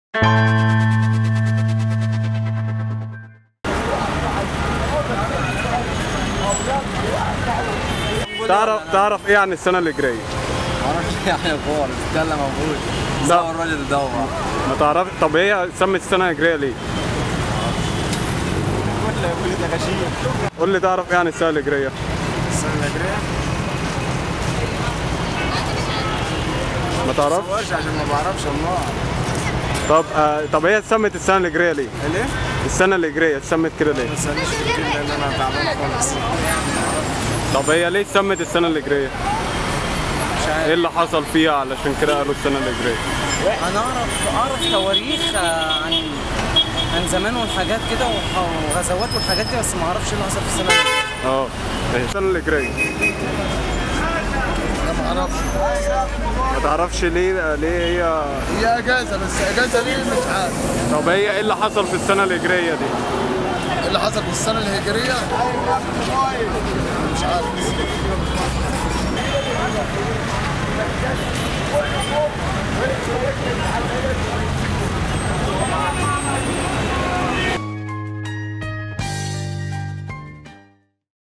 تعرف تعرف ايه عن السنه الهجريه معرفش يعني خالص اتكلم موجود لا. سوى الراجل ده بقى ما تعرف طب هي سمت السنه الهجريه ليه قول لي تعرف ايه عن السنه الهجريه السنة الهجرية ما تعرف مش عشان ما بعرفش الله طب آه طب هي سمت السنه الهجريه ليه ليه؟ السنه الهجريه سمت كده ليه ما تسألنيش كتير لأن أنا تعبان خالص طب هي ليه سمت السنه الهجريه مش ايه عارف اللي حصل فيها علشان كده قالوا السنه الهجريه انا اعرف اعرف تواريخ آه، عن عن زمان والحاجات كده وح- وغزوات والحاجات دي بس ما اعرفش ايه اللي حصل في السنه دي اه هي السنه الهجريه ما اعرفش ما تعرفش ليه ليه هي هي اجازه بس اجازه ليه مش عارف طب هي ايه اللي حصل في السنه الهجريه دي اللي حصل في السنه الهجريه مش عارف